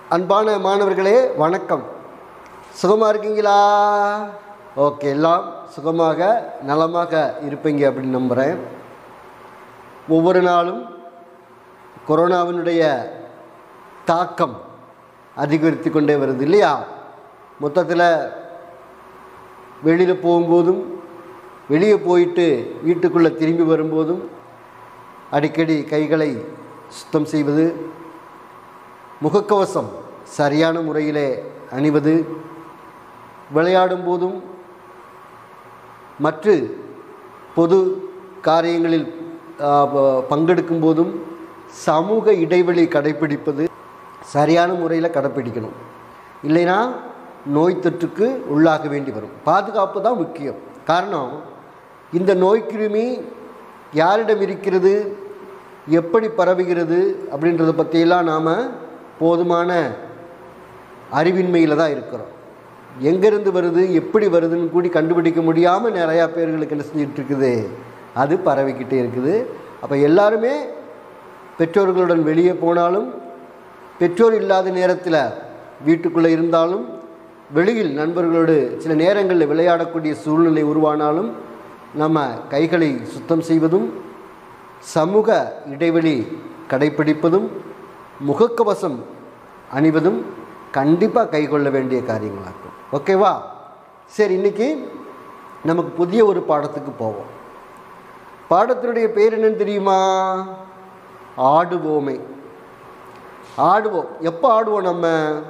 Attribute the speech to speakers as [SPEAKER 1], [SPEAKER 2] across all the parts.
[SPEAKER 1] அன்பான மாணவர்களே வணக்கம் சுகமாக இருக்கீங்களா ஓகே எல்லாம் சுகமாக நலமாக இருப்பீங்க அப்படின்னு நம்புகிறேன் ஒவ்வொரு நாளும் கொரோனாவினுடைய தாக்கம் அதிகரித்து கொண்டே வருது இல்லையா மொத்தத்தில் வெளியில் போகும்போதும் வெளியே போயிட்டு வீட்டுக்குள்ளே திரும்பி வரும்போதும் அடிக்கடி கைகளை சுத்தம் செய்வது முகக்கவசம் சரியான முறையிலே அணிவது விளையாடும் போதும் மற்ற பொது காரியங்களில் ஆ, ப- பங்கெடுக்கும் போதும் சமூக இடைவெளி கடைப்பிடிப்பது சரியான முறையில் கடைப்பிடிக்கணும் இல்லைன்னா நோய் தொற்றுக்கு உள்ளாக வேண்டி வரும் பாதுகாப்பு தான் முக்கியம் காரணம் இந்த நோய் கிருமி யாரிடம் இருக்கிறது எப்படி பரவுகிறது அப்படின்றத பற்றியெல்லாம் நாம் போதுமான அறிவின்மையில் தான் இருக்கிறோம் எங்கேருந்து வருது எப்படி வருதுன்னு கூடி கண்டுபிடிக்க முடியாமல் நிறையா பேர்களுக்கு என்ன செஞ்சுட்டு இருக்குது அது பரவிக்கிட்டே இருக்குது அப்போ எல்லாருமே பெற்றோர்களுடன் வெளியே போனாலும் பெற்றோர் இல்லாத நேரத்தில் வீட்டுக்குள்ளே இருந்தாலும் வெளியில் நண்பர்களோடு சில நேரங்களில் விளையாடக்கூடிய சூழ்நிலை உருவானாலும் நம்ம கைகளை சுத்தம் செய்வதும் சமூக இடைவெளி கடைப்பிடிப்பதும் முகக்கவசம் அணிவதும் கண்டிப்பாக கைக்கொள்ள வேண்டிய காரியங்களாகும் ஓகேவா சரி இன்னைக்கு நமக்கு புதிய ஒரு பாடத்துக்கு போவோம் பாடத்தினுடைய பேர் என்னன்னு தெரியுமா ஆடுவோமை ஆடுவோம் எப்போ ஆடுவோம் நம்ம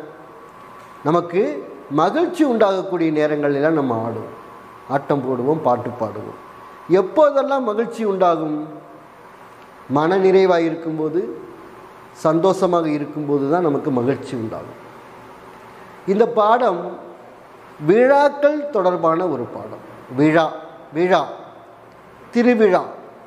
[SPEAKER 1] நமக்கு மகிழ்ச்சி உண்டாகக்கூடிய நேரங்கள் எல்லாம் நம்ம ஆடுவோம் ஆட்டம் போடுவோம் பாட்டு பாடுவோம் எப்போதெல்லாம் மகிழ்ச்சி உண்டாகும் மன நிறைவாக இருக்கும்போது சந்தோஷமாக இருக்கும்போது தான் நமக்கு மகிழ்ச்சி உண்டாகும் இந்த பாடம் விழாக்கள் தொடர்பான ஒரு பாடம் விழா விழா திருவிழா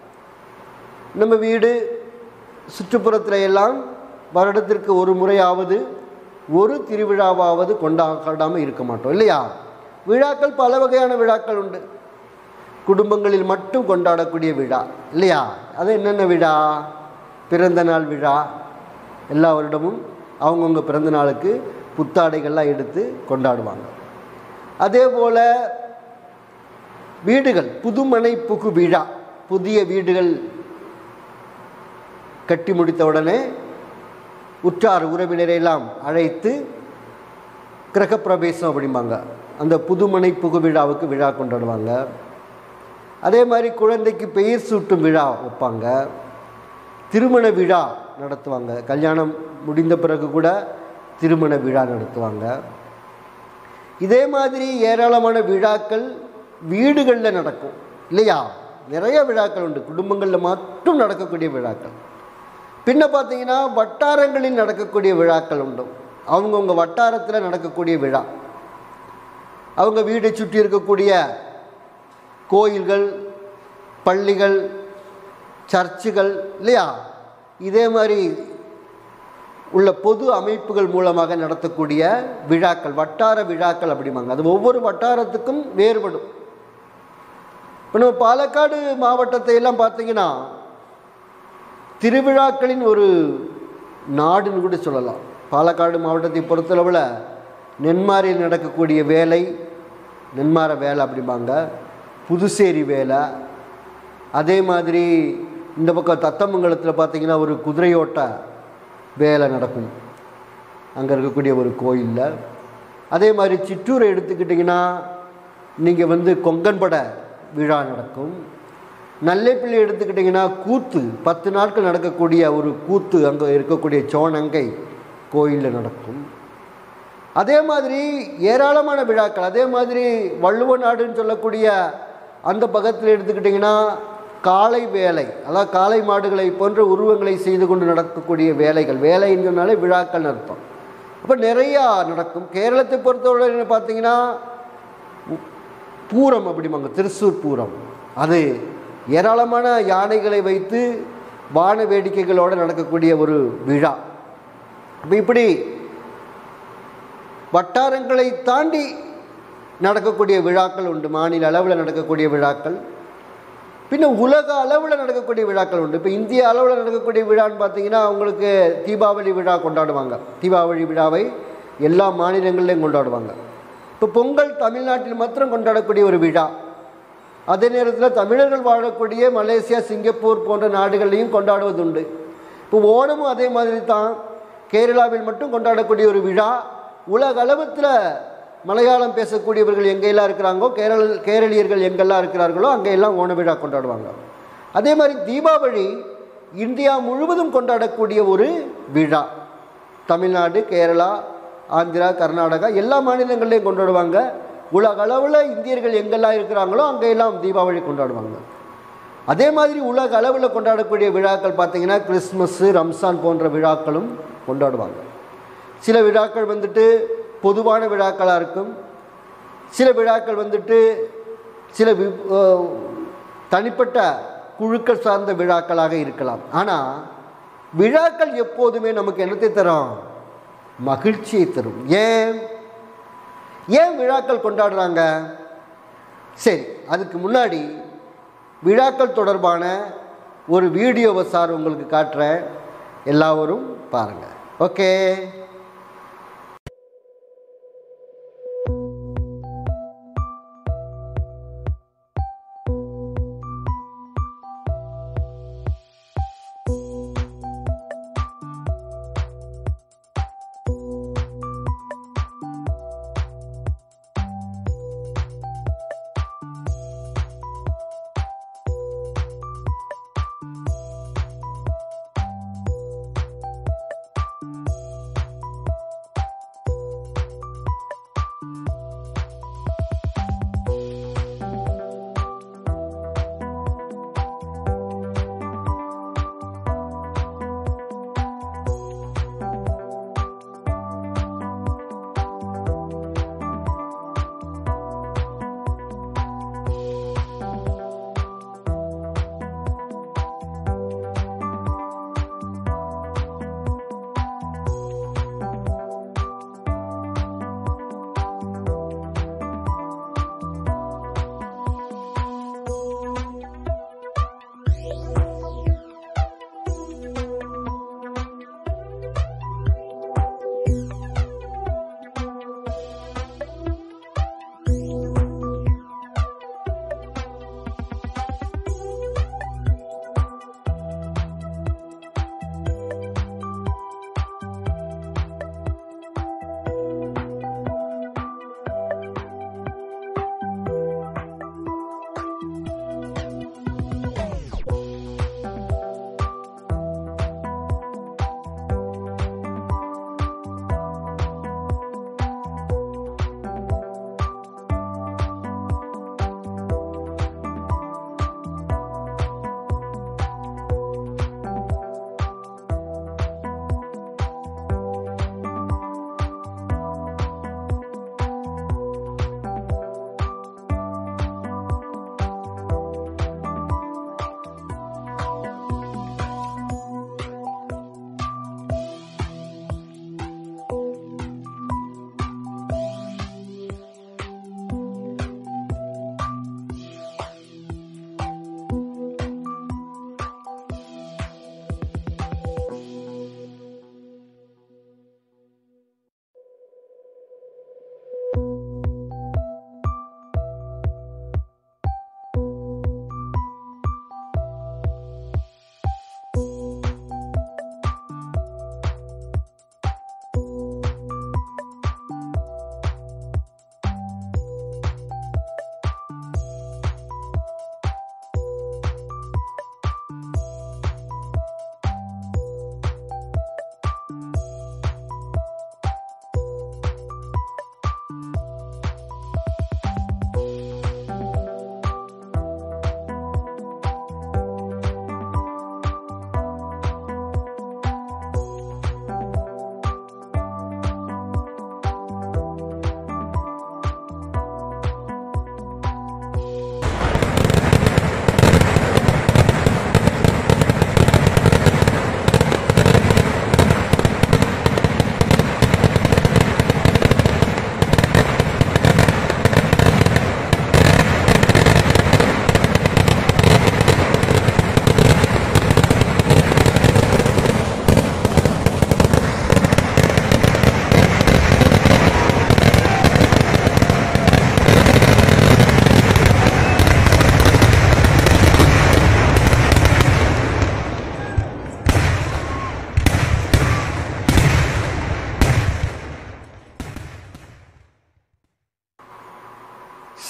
[SPEAKER 1] நம்ம வீடு சுற்றுப்புறத்துல எல்லாம் வருடத்திற்கு ஒரு முறையாவது ஒரு திருவிழாவாவது கொண்டாடாமல் இருக்க மாட்டோம் இல்லையா விழாக்கள் பல வகையான விழாக்கள் உண்டு குடும்பங்களில் மட்டும் கொண்டாடக்கூடிய விழா இல்லையா அது என்னென்ன விழா பிறந்த நாள் விழா எல்லா வருடமும் அவங்கவுங்க பிறந்த நாளுக்கு புத்தாடைகள்லாம் எடுத்து கொண்டாடுவாங்க அதே போல் வீடுகள் புதுமனை புகு விழா புதிய வீடுகள் கட்டி முடித்த உடனே உற்றார் உறவினரை எல்லாம் அழைத்து கிரகப்பிரவேசம் அப்படிம்பாங்க அந்த புதுமனை புகு விழாவுக்கு விழா கொண்டாடுவாங்க அதே மாதிரி குழந்தைக்கு பெயர் சூட்டும் விழா வைப்பாங்க திருமண விழா நடத்துவாங்க கல்யாணம் முடிந்த பிறகு கூட திருமண விழா நடத்துவாங்க இதே மாதிரி ஏராளமான விழாக்கள் வீடுகளில் நடக்கும் இல்லையா நிறைய விழாக்கள் உண்டு குடும்பங்களில் மட்டும் நடக்கக்கூடிய விழாக்கள் பின்ன பார்த்தீங்கன்னா வட்டாரங்களில் நடக்கக்கூடிய விழாக்கள் உண்டு அவங்கவுங்க வட்டாரத்தில் நடக்கக்கூடிய விழா அவங்க வீடை சுற்றி இருக்கக்கூடிய கோயில்கள் பள்ளிகள் சர்ச்சுகள் இல்லையா இதே மாதிரி உள்ள பொது அமைப்புகள் மூலமாக நடத்தக்கூடிய விழாக்கள் வட்டார விழாக்கள் அப்படிம்பாங்க அது ஒவ்வொரு வட்டாரத்துக்கும் வேறுபடும் இப்போ நம்ம பாலக்காடு மாவட்டத்தை எல்லாம் பார்த்தீங்கன்னா திருவிழாக்களின் ஒரு நாடுன்னு கூட சொல்லலாம் பாலக்காடு மாவட்டத்தை பொறுத்தளவில் நென்மாரியில் நடக்கக்கூடிய வேலை நென்மார வேலை அப்படிம்பாங்க புதுச்சேரி வேலை அதே மாதிரி இந்த பக்கம் தத்தமங்கலத்தில் பார்த்தீங்கன்னா ஒரு குதிரையோட்ட வேலை நடக்கும் அங்கே இருக்கக்கூடிய ஒரு கோயிலில் அதே மாதிரி சிற்றூரை எடுத்துக்கிட்டிங்கன்னா நீங்கள் வந்து கொங்கன்பட விழா நடக்கும் நல்லைப்பிள்ளை எடுத்துக்கிட்டிங்கன்னா கூத்து பத்து நாட்கள் நடக்கக்கூடிய ஒரு கூத்து அங்கே இருக்கக்கூடிய சோனங்கை கோயிலில் நடக்கும் அதே மாதிரி ஏராளமான விழாக்கள் அதே மாதிரி வள்ளுவ நாடுன்னு சொல்லக்கூடிய அந்த பக்கத்தில் எடுத்துக்கிட்டிங்கன்னா காளை வேலை அதாவது காளை மாடுகளை போன்ற உருவங்களை செய்து கொண்டு நடக்கக்கூடிய வேலைகள் வேலைன்னு சொன்னாலே விழாக்கள் அர்த்தம் அப்போ நிறையா நடக்கும் கேரளத்தை பொறுத்தவரை என்ன பார்த்தீங்கன்னா உ- பூரம் அப்படிம்பாங்க திருச்சூர் பூரம் அது ஏராளமான யானைகளை வைத்து வான வேடிக்கைகளோடு நடக்கக்கூடிய ஒரு விழா அப்ப இப்படி வட்டாரங்களை தாண்டி நடக்கக்கூடிய விழாக்கள் உண்டு மாநில அளவில் நடக்கக்கூடிய விழாக்கள் பின்ன உலக அளவில் நடக்கக்கூடிய விழாக்கள் உண்டு இப்போ இந்திய அளவில் நடக்கக்கூடிய விழான்னு பார்த்தீங்கன்னா அவங்களுக்கு தீபாவளி விழா கொண்டாடுவாங்க தீபாவளி விழாவை எல்லா மாநிலங்கள்லையும் கொண்டாடுவாங்க இப்போ பொங்கல் தமிழ்நாட்டில் மாத்திரம் கொண்டாடக்கூடிய ஒரு விழா அதே நேரத்தில் தமிழர்கள் வாழக்கூடிய மலேசியா சிங்கப்பூர் போன்ற நாடுகள்லையும் கொண்டாடுவதுண்டு இப்போ ஓணமும் அதே மாதிரி தான் கேரளாவில் மட்டும் கொண்டாடக்கூடிய ஒரு விழா உலக அளவத்தில் மலையாளம் பேசக்கூடியவர்கள் எங்கெல்லாம் இருக்கிறாங்களோ கேரள கேரளியர்கள் எங்கெல்லாம் இருக்கிறார்களோ அங்கெல்லாம் ஓண விழா கொண்டாடுவாங்க அதே மாதிரி தீபாவளி இந்தியா முழுவதும் கொண்டாடக்கூடிய ஒரு விழா தமிழ்நாடு கேரளா ஆந்திரா கர்நாடகா எல்லா மாநிலங்கள்லையும் கொண்டாடுவாங்க உலக அளவில் இந்தியர்கள் எங்கெல்லாம் இருக்கிறாங்களோ அங்கெல்லாம் தீபாவளி கொண்டாடுவாங்க அதே மாதிரி உலக அளவில் கொண்டாடக்கூடிய விழாக்கள் பார்த்தீங்கன்னா கிறிஸ்மஸ்ஸு ரம்சான் போன்ற விழாக்களும் கொண்டாடுவாங்க சில விழாக்கள் வந்துட்டு பொதுவான விழாக்களாக இருக்கும் சில விழாக்கள் வந்துட்டு சில வி அஹ் தனிப்பட்ட குழுக்கள் சார்ந்த விழாக்களாக இருக்கலாம் ஆனால் விழாக்கள் எப்போதுமே நமக்கு என்னத்தை தரும் மகிழ்ச்சியை தரும் ஏன் ஏன் விழாக்கள் கொண்டாடுறாங்க சரி அதுக்கு முன்னாடி விழாக்கள் தொடர்பான ஒரு வீடியோவை சார் உங்களுக்கு காட்டுறேன் எல்லாரும் பாருங்கள் ஓகே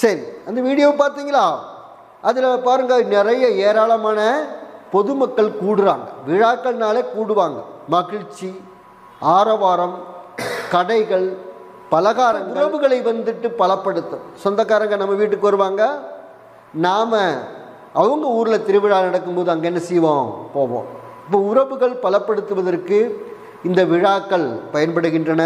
[SPEAKER 1] சரி அந்த வீடியோவை பார்த்தீங்களா அதில் பாருங்கள் நிறைய ஏராளமான பொதுமக்கள் கூடுறாங்க விழாக்கள்னாலே கூடுவாங்க மகிழ்ச்சி ஆரவாரம் கடைகள் பலகாரங்கள் உறவுகளை வந்துட்டு பலப்படுத்தும் சொந்தக்காரங்க நம்ம வீட்டுக்கு வருவாங்க நாம் அவங்க ஊரில் திருவிழா நடக்கும்போது அங்கே என்ன செய்வோம் போவோம் இப்போ உறவுகள் பலப்படுத்துவதற்கு இந்த விழாக்கள் பயன்படுகின்றன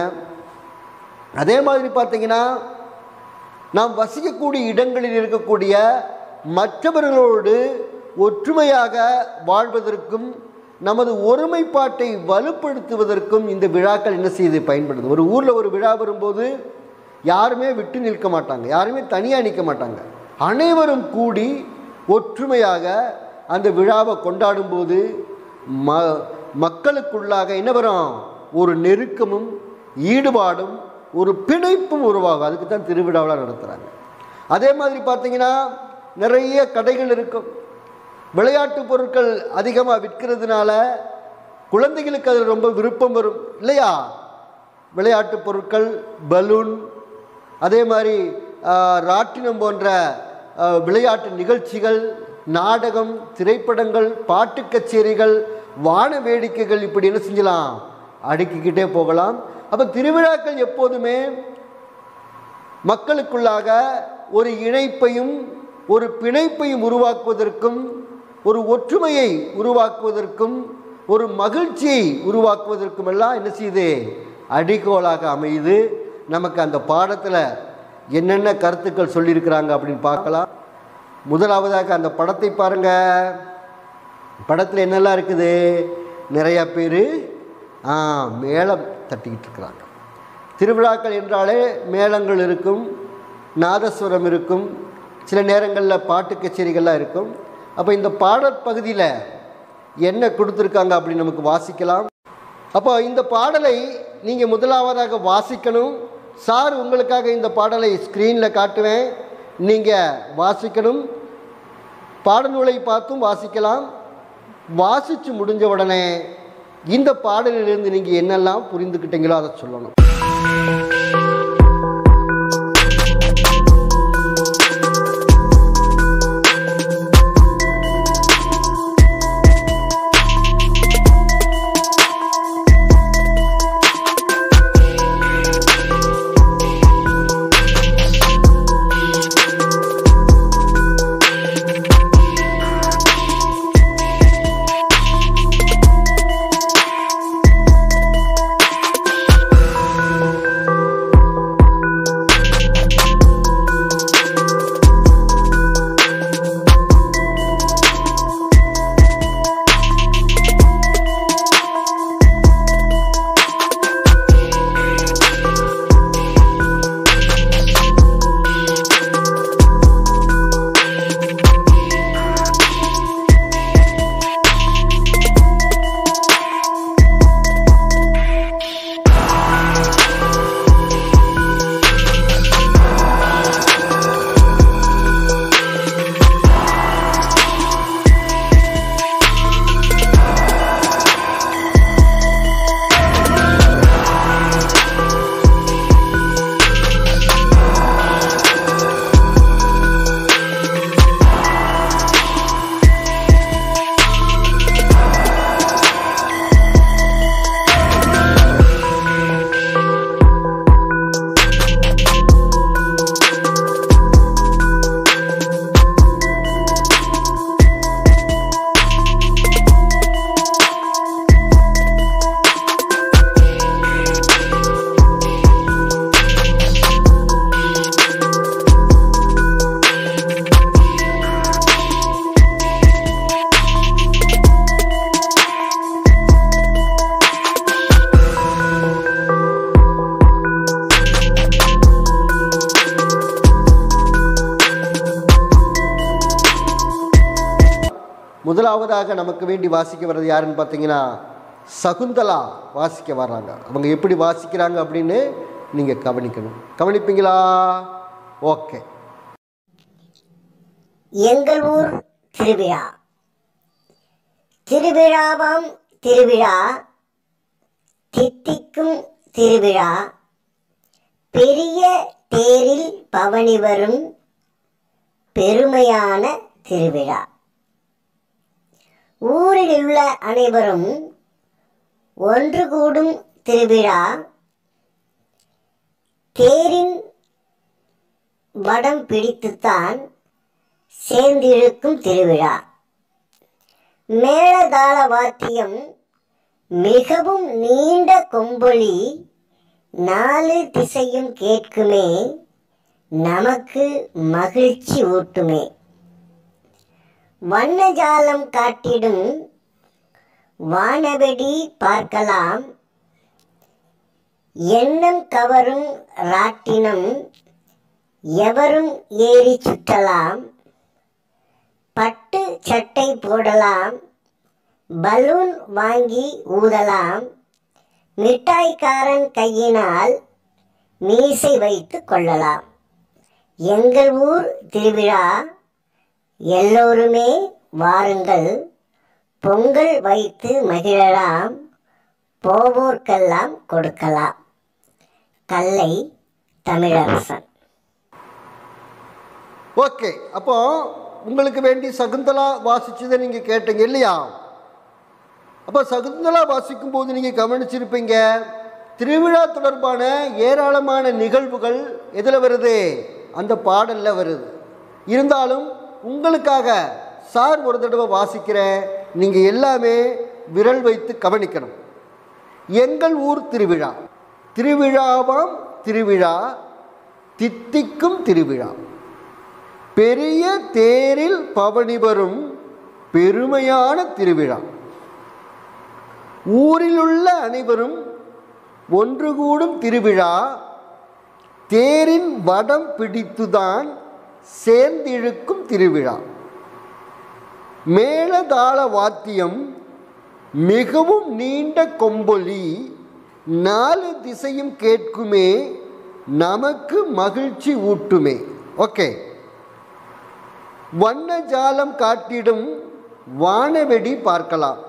[SPEAKER 1] அதே மாதிரி பார்த்தீங்கன்னா நாம் வசிக்கக்கூடிய இடங்களில் இருக்கக்கூடிய மற்றவர்களோடு ஒற்றுமையாக வாழ்வதற்கும் நமது ஒருமைப்பாட்டை வலுப்படுத்துவதற்கும் இந்த விழாக்கள் என்ன செய்து பயன்படுது ஒரு ஊரில் ஒரு விழா வரும்போது யாருமே விட்டு நிற்க மாட்டாங்க யாருமே தனியாக நிற்க மாட்டாங்க அனைவரும் கூடி ஒற்றுமையாக அந்த விழாவை கொண்டாடும்போது ம மக்களுக்குள்ளாக என்ன வரும் ஒரு நெருக்கமும் ஈடுபாடும் ஒரு பிணைப்பும் உருவாகும் அதுக்கு தான் திருவிழாவில் நடத்துகிறாங்க அதே மாதிரி பார்த்தீங்கன்னா நிறைய கடைகள் இருக்கும் விளையாட்டு பொருட்கள் அதிகமாக விற்கிறதுனால குழந்தைகளுக்கு அதில் ரொம்ப விருப்பம் வரும் இல்லையா விளையாட்டு பொருட்கள் பலூன் அதே மாதிரி ஆஹ், ராட்டினம் போன்ற ஆஹ், விளையாட்டு நிகழ்ச்சிகள் நாடகம் திரைப்படங்கள் பாட்டு கச்சேரிகள் வான வேடிக்கைகள் இப்படி என்ன செஞ்சலாம் அடுக்கிக்கிட்டே போகலாம் அப்போ திருவிழாக்கள் எப்போதுமே மக்களுக்குள்ளாக ஒரு இணைப்பையும் ஒரு பிணைப்பையும் உருவாக்குவதற்கும் ஒரு ஒற்றுமையை உருவாக்குவதற்கும் ஒரு மகிழ்ச்சியை உருவாக்குவதற்கும் எல்லாம் என்ன செய்யுது அடிகோலாக அமையுது நமக்கு அந்த பாடத்தில் என்னென்ன கருத்துக்கள் சொல்லியிருக்கிறாங்க அப்படின்னு பார்க்கலாம் முதலாவதாக அந்த படத்தை பாருங்க படத்தில் என்னெல்லாம் இருக்குது நிறையா பேர் மேளம் தட்டிக்கிட்டு இருக்கிறாங்க திருவிழாக்கள் என்றாலே மேளங்கள் இருக்கும் நாதஸ்வரம் இருக்கும் சில நேரங்களில் பாட்டு கச்சேரிகள்லாம் இருக்கும் அப்போ இந்த பாடற்பகுதியில் என்ன கொடுத்துருக்காங்க அப்படின்னு நமக்கு வாசிக்கலாம் அப்போ இந்த பாடலை நீங்கள் முதலாவதாக வாசிக்கணும் சார் உங்களுக்காக இந்த பாடலை ஸ்க்ரீனில் காட்டுவேன் நீங்கள் வாசிக்கணும் பாடநூலை பார்த்தும் வாசிக்கலாம் வாசித்து முடிஞ்ச உடனே இந்த பாடலிலிருந்து நீங்கள் என்னெல்லாம் புரிந்துக்கிட்டீங்களோ அதை சொல்லணும் முதலாவதாக நமக்கு வேண்டி வாசிக்க வர்றது யாருன்னு பார்த்தீங்கன்னா சகுந்தலா வாசிக்க வர்றாங்க அவங்க எப்படி வாசிக்கிறாங்க அப்படின்னு நீங்கள் கவனிக்கணும் கவனிப்பீங்களா ஓகே
[SPEAKER 2] எங்கள் ஊர் திருவிழா திருவிழாவாம் திருவிழா தித்திக்கும் திருவிழா பெரிய தேரில் பவனி வரும் பெருமையான திருவிழா ஊரில் உள்ள அனைவரும் ஒன்று கூடும் திருவிழா தேரின் வடம் பிடித்துத்தான் சேர்ந்திருக்கும் திருவிழா மேளதாள வாத்தியம் மிகவும் நீண்ட கொம்பொலி நாலு திசையும் கேட்குமே நமக்கு மகிழ்ச்சி ஊட்டுமே வண்ணஜாலம் காட்டிடும் வானவெடி பார்க்கலாம் எண்ணம் கவரும் ராட்டினம் எவரும் ஏறி சுற்றலாம் பட்டு சட்டை போடலாம் பலூன் வாங்கி ஊதலாம் மிட்டாய்க்காரன் கையினால் மீசை வைத்து கொள்ளலாம் எங்கள் ஊர் திருவிழா எல்லோருமே வாருங்கள் பொங்கல் வைத்து மகிழலாம் போவோர்க்கெல்லாம் கொடுக்கலாம் கல்லை தமிழரசன்
[SPEAKER 1] ஓகே அப்போ உங்களுக்கு வேண்டி சகுந்தலா வாசிச்சதை நீங்கள் கேட்டீங்க இல்லையா அப்போ சகுந்தலா வாசிக்கும் போது நீங்கள் கவனிச்சிருப்பீங்க திருவிழா தொடர்பான ஏராளமான நிகழ்வுகள் எதில் வருது அந்த பாடலில் வருது இருந்தாலும் உங்களுக்காக சார் ஒரு தடவை வாசிக்கிறேன் நீங்கள் எல்லாமே விரல் வைத்து கவனிக்கணும் எங்கள் ஊர் திருவிழா திருவிழாவாம் திருவிழா தித்திக்கும் திருவிழா பெரிய தேரில் பவனி வரும் பெருமையான திருவிழா ஊரிலுள்ள அனைவரும் ஒன்று கூடும் திருவிழா தேரின் வடம் பிடித்துதான் சேர்ந்திழுக்கும் திருவிழா மேளதாள வாத்தியம் மிகவும் நீண்ட கொம்பொலி நாலு திசையும் கேட்குமே நமக்கு மகிழ்ச்சி ஊட்டுமே ஓகே வண்ண ஜாலம் காட்டிடும் வானவெடி பார்க்கலாம்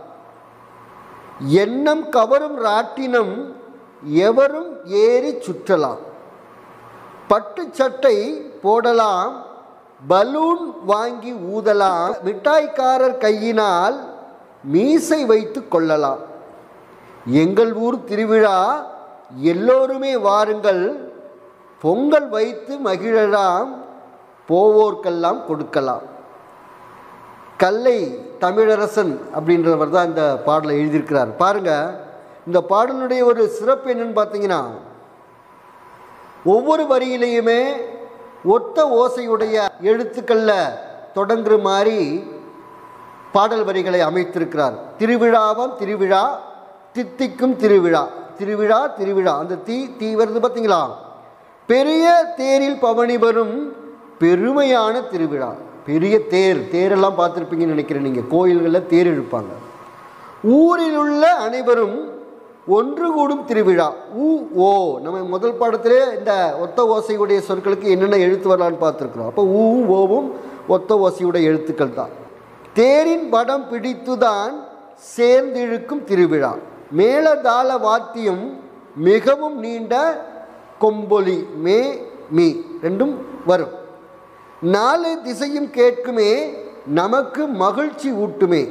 [SPEAKER 1] எண்ணம் கவரும் ராட்டினம் எவரும் ஏறி சுற்றலாம் பட்டு சட்டை போடலாம் பலூன் வாங்கி ஊதலாம் மிட்டாய்க்காரர் கையினால் மீசை வைத்து கொள்ளலாம் எங்கள் ஊர் திருவிழா எல்லோருமே வாருங்கள் பொங்கல் வைத்து மகிழலாம் போவோர்க்கெல்லாம் கொடுக்கலாம் கல்லை தமிழரசன் அப்படின்றவர் தான் இந்த பாடலை எழுதியிருக்கிறார் பாருங்க இந்த பாடலுடைய ஒரு சிறப்பு என்னன்னு பார்த்தீங்கன்னா ஒவ்வொரு வரியிலையுமே ஒத்த ஓசையுடைய எழுத்துக்களில் தொடங்குற மாதிரி பாடல் வரிகளை அமைத்திருக்கிறார் திருவிழாவாம் திருவிழா தித்திக்கும் திருவிழா திருவிழா திருவிழா அந்த தீ தீ வருது பார்த்தீங்களா பெரிய தேரில் பவனி வரும் பெருமையான திருவிழா பெரிய தேர் தேரெல்லாம் பார்த்துருப்பீங்கன்னு நினைக்கிறேன் நீங்கள் கோயில்களில் தேர் இழுப்பாங்க ஊரில் உள்ள அனைவரும் ஒன்று கூடும் திருவிழா ஊ ஓ நம்ம முதல் பாடத்திலே இந்த ஒத்த ஓசையுடைய சொற்களுக்கு என்னென்ன எழுத்து வரலான்னு பார்த்துருக்குறோம் அப்போ ஊ ஓவும் ஒத்த ஓசையுடைய எழுத்துக்கள் தான் தேரின் படம் பிடித்துதான் சேர்ந்திழுக்கும் திருவிழா மேளதாள வாத்தியம் மிகவும் நீண்ட கொம்பொலி மே மீ ரெண்டும் வரும் நாலு திசையும் கேட்குமே நமக்கு மகிழ்ச்சி ஊட்டுமே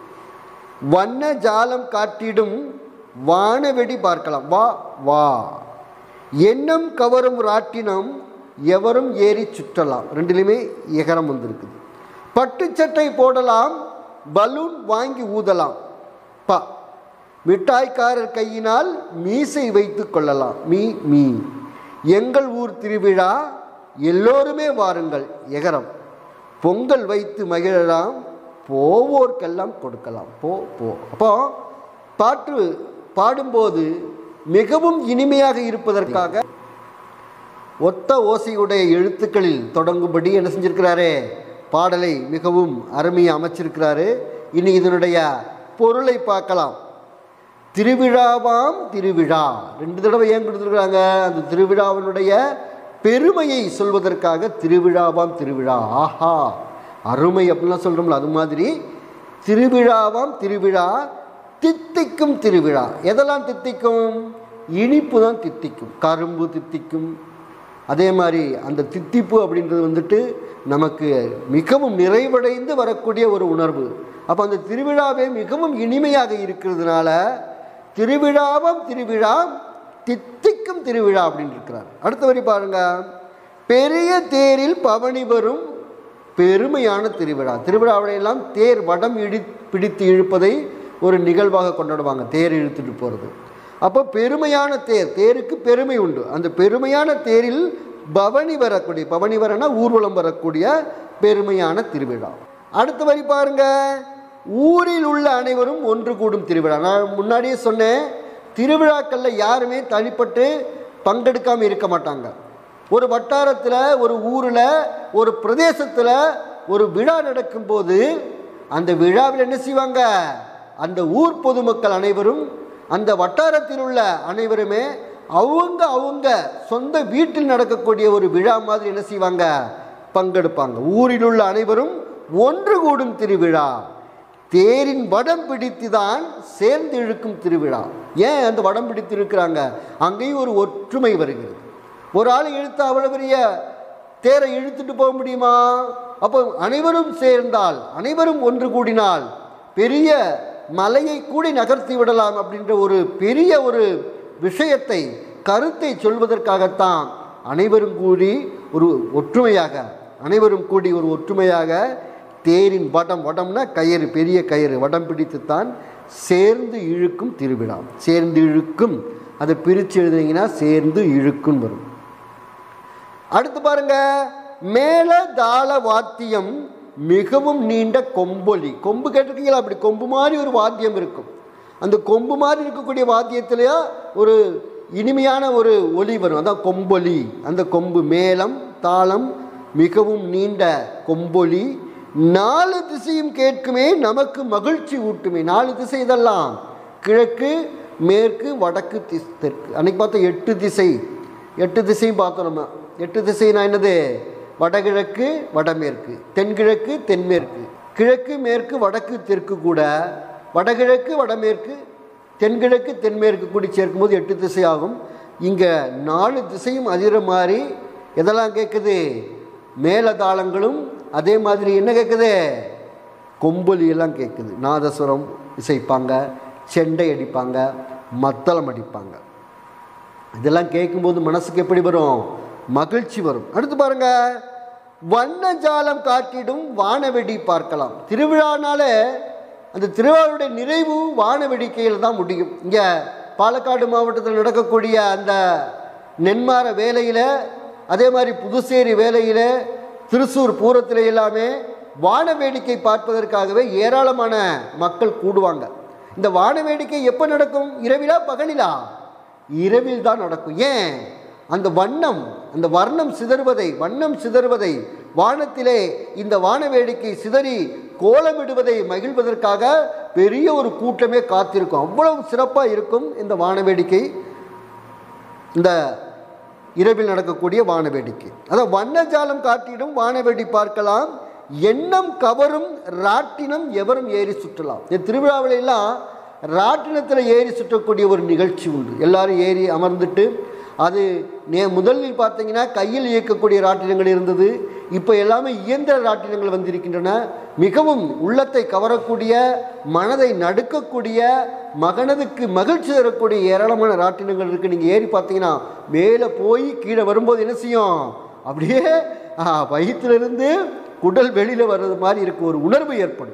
[SPEAKER 1] வண்ண ஜாலம் காட்டிடும் வானவெடி பார்க்கலாம் வா வா எண்ணம் கவரும் ராட்டினம் எவரும் ஏறி சுற்றலாம் ரெண்டுலையுமே எகரம் வந்திருக்குது பட்டு சட்டை போடலாம் பலூன் வாங்கி ஊதலாம் பா மிட்டாய்க்காரர் கையினால் மீசை வைத்து கொள்ளலாம் மீ மீ எங்கள் ஊர் திருவிழா எல்லோருமே வாருங்கள் எகரம் பொங்கல் வைத்து மகிழலாம் போவோர்க்கெல்லாம் கொடுக்கலாம் போ போ அப்போ பாட்டு பாடும்போது மிகவும் இனிமையாக இருப்பதற்காக ஒத்த ஓசையுடைய எழுத்துக்களில் தொடங்கும்படி என்ன செஞ்சிருக்கிறாரே பாடலை மிகவும் அருமையாக அமைச்சிருக்கிறாரு இனி இதனுடைய பொருளை பார்க்கலாம் திருவிழாவாம் திருவிழா ரெண்டு தடவை ஏன் கொடுத்துருக்குறாங்க அந்த திருவிழாவினுடைய பெருமையை சொல்வதற்காக திருவிழாவாம் திருவிழா ஆஹா அருமை அப்படிலாம் சொல்கிறோம்ல அது மாதிரி திருவிழாவாம் திருவிழா தித்திக்கும் திருவிழா எதெல்லாம் தித்திக்கும் இனிப்பு தான் தித்திக்கும் கரும்பு தித்திக்கும் அதே மாதிரி அந்த தித்திப்பு அப்படின்றது வந்துட்டு நமக்கு மிகவும் நிறைவடைந்து வரக்கூடிய ஒரு உணர்வு அப்போ அந்த திருவிழாவே மிகவும் இனிமையாக இருக்கிறதுனால திருவிழாவும் திருவிழா தித்திக்கும் திருவிழா அப்படின்னு இருக்கிறார் அடுத்த வரி பாருங்க பெரிய தேரில் பவனி வரும் பெருமையான திருவிழா திருவிழாவிலையெல்லாம் தேர் வடம் இடி பிடித்து இழுப்பதை ஒரு நிகழ்வாக கொண்டாடுவாங்க தேர் இழுத்துட்டு போகிறது அப்போ பெருமையான தேர் தேருக்கு பெருமை உண்டு அந்த பெருமையான தேரில் பவனி வரக்கூடிய பவனி வரனா ஊர்வலம் வரக்கூடிய பெருமையான திருவிழா அடுத்த வரி பாருங்க ஊரில் உள்ள அனைவரும் ஒன்று கூடும் திருவிழா நான் முன்னாடியே சொன்னேன் திருவிழாக்களில் யாருமே தனிப்பட்டு பங்கெடுக்காமல் இருக்க மாட்டாங்க ஒரு வட்டாரத்தில் ஒரு ஊரில் ஒரு பிரதேசத்தில் ஒரு விழா நடக்கும்போது அந்த விழாவில் என்ன செய்வாங்க அந்த ஊர் பொதுமக்கள் அனைவரும் அந்த வட்டாரத்தில் உள்ள அனைவருமே அவங்க அவங்க சொந்த வீட்டில் நடக்கக்கூடிய ஒரு விழா மாதிரி என்ன செய்வாங்க பங்கெடுப்பாங்க ஊரில் உள்ள அனைவரும் ஒன்று கூடும் திருவிழா தேரின் வடம் பிடித்து தான் சேர்ந்து இழுக்கும் திருவிழா ஏன் அந்த வடம் பிடித்து இருக்கிறாங்க அங்கேயும் ஒரு ஒற்றுமை வருகிறது ஒரு ஆள் இழுத்து அவ்வளோ பெரிய தேரை இழுத்துட்டு போக முடியுமா அப்போ அனைவரும் சேர்ந்தால் அனைவரும் ஒன்று கூடினால் பெரிய மலையை கூடி நகர்த்தி விடலாம் அப்படின்ற ஒரு பெரிய ஒரு விஷயத்தை கருத்தை சொல்வதற்காகத்தான் அனைவரும் கூடி ஒரு ஒற்றுமையாக அனைவரும் கூடி ஒரு ஒற்றுமையாக தேரின் வடம் வடம்னா கயிறு பெரிய கயிறு வடம் பிடித்துத்தான் சேர்ந்து இழுக்கும் திருவிழா சேர்ந்து இழுக்கும் அதை பிரித்து எழுதுனீங்கன்னா சேர்ந்து இழுக்கும் வரும் அடுத்து பாருங்க மேல தாள வாத்தியம் மிகவும் நீண்ட கொம்பொலி கொம்பு கேட்டிருக்கீங்களா அப்படி கொம்பு மாதிரி ஒரு வாத்தியம் இருக்கும் அந்த கொம்பு மாதிரி இருக்கக்கூடிய வாத்தியத்திலேயே ஒரு இனிமையான ஒரு ஒலி வரும் அதான் கொம்பொலி அந்த கொம்பு மேளம் தாளம் மிகவும் நீண்ட கொம்பொலி நாலு திசையும் கேட்குமே நமக்கு மகிழ்ச்சி ஊட்டுமே நாலு திசை இதெல்லாம் கிழக்கு மேற்கு வடக்கு திஸ் தெற்கு அன்னைக்கு பார்த்தா எட்டு திசை எட்டு திசையும் பார்த்தோம் நம்ம எட்டு திசைனா என்னது வடகிழக்கு வடமேற்கு தென்கிழக்கு தென்மேற்கு கிழக்கு மேற்கு வடக்கு தெற்கு கூட வடகிழக்கு வடமேற்கு தென்கிழக்கு தென்மேற்கு கூடி சேர்க்கும்போது எட்டு திசை ஆகும் இங்கே நாலு திசையும் அதிர மாதிரி எதெல்லாம் கேட்குது மேலதாளங்களும் அதே மாதிரி என்ன கேட்குது கொம்பொலி எல்லாம் கேட்குது நாதஸ்வரம் இசைப்பாங்க செண்டை அடிப்பாங்க மத்தளம் அடிப்பாங்க இதெல்லாம் கேட்கும்போது மனசுக்கு எப்படி வரும் மகிழ்ச்சி வரும் அடுத்து பாருங்க வண்ணஜாலம் காட்டிடும் வானவெடி பார்க்கலாம் திருவிழானால அந்த திருவிழாவுடைய நிறைவு வானவெடிக்கையில் தான் முடியும் இங்கே பாலக்காடு மாவட்டத்தில் நடக்கக்கூடிய அந்த நென்மார வேலையில் அதே மாதிரி புதுச்சேரி வேலையில் திருச்சூர் பூரத்தில் எல்லாமே வான வேடிக்கை பார்ப்பதற்காகவே ஏராளமான மக்கள் கூடுவாங்க இந்த வான வேடிக்கை எப்போ நடக்கும் இரவிலா பகலிலா இரவில் தான் நடக்கும் ஏன் அந்த வண்ணம் அந்த வர்ணம் சிதறுவதை வண்ணம் சிதறுவதை வானத்திலே இந்த வான வேடிக்கை சிதறி கோலமிடுவதை மகிழ்வதற்காக பெரிய ஒரு கூட்டமே காத்திருக்கும் அவ்வளவு சிறப்பாக இருக்கும் இந்த வான வேடிக்கை இந்த இரவில் நடக்கக்கூடிய வான வேடிக்கை அதான் வண்ணஜாலம் காட்டிடும் வானவேடி பார்க்கலாம் எண்ணம் கவரும் ராட்டினம் எவரும் ஏறி சுற்றலாம் இந்த திருவிழாவில எல்லாம் ராட்டினத்தில் ஏறி சுற்றக்கூடிய ஒரு நிகழ்ச்சி உண்டு எல்லாரும் ஏறி அமர்ந்துட்டு அது நே முதலில் பார்த்தீங்கன்னா கையில் இயக்கக்கூடிய ராட்டினங்கள் இருந்தது இப்போ எல்லாமே இயந்திர ராட்டினங்கள் வந்திருக்கின்றன மிகவும் உள்ளத்தை கவரக்கூடிய மனதை நடுக்கக்கூடிய மகனதுக்கு மகிழ்ச்சி தரக்கூடிய ஏராளமான ராட்டினங்கள் இருக்குது நீங்கள் ஏறி பார்த்தீங்கன்னா மேலே போய் கீழே வரும்போது என்ன செய்யும் அப்படியே ஆ, வயிற்றிலிருந்து குடல் வெளியில் வர்றது மாதிரி இருக்கு ஒரு உணர்வு ஏற்படும்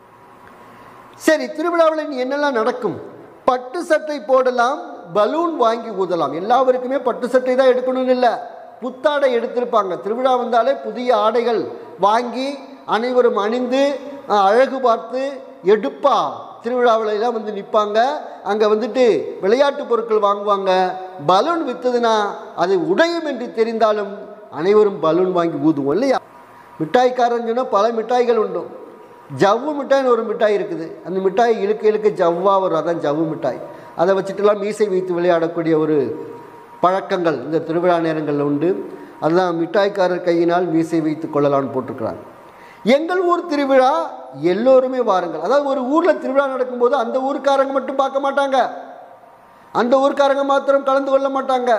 [SPEAKER 1] சரி திருவிழாவில் இனி என்னெல்லாம் நடக்கும் பட்டு சட்டை போடலாம் பலூன் வாங்கி ஊதலாம் எல்லாருக்குமே பட்டு சட்டை தான் எடுக்கணும்னு இல்லை புத்தாடை எடுத்திருப்பாங்க திருவிழா வந்தாலே புதிய ஆடைகள் வாங்கி அனைவரும் அணிந்து அஹ், அழகு பார்த்து எடுப்பா திருவிழாவுல எல்லாம் வந்து நிற்பாங்க அங்கே வந்துட்டு விளையாட்டு பொருட்கள் வாங்குவாங்க பலூன் விற்றதுன்னா அது உடையும் என்று தெரிந்தாலும் அனைவரும் பலூன் வாங்கி ஊதுவோம் இல்லையா மிட்டாய்க்காரன் சொன்னால் பல மிட்டாய்கள் உண்டு ஜவ்வு மிட்டாய்னு ஒரு மிட்டாய் இருக்குது அந்த மிட்டாய் இழுக்க இழுக்க ஜவ்வாக வரும் அதான் ஜவ்வு மிட்டாய் அதை வச்சுட்டுலாம் மீசை வைத்து விளையாடக்கூடிய ஒரு பழக்கங்கள் இந்த திருவிழா நேரங்களில் உண்டு அதுதான் மிட்டாய்க்காரர் கையினால் மீசை வைத்து கொள்ளலாம்னு போட்டிருக்கிறாங்க எங்கள் ஊர் திருவிழா எல்லோருமே வாருங்கள் அதாவது ஒரு ஊரில் திருவிழா நடக்கும்போது அந்த ஊர்க்காரங்க மட்டும் பார்க்க மாட்டாங்க அந்த ஊர்க்காரங்க மாத்திரம் கலந்து கொள்ள மாட்டாங்க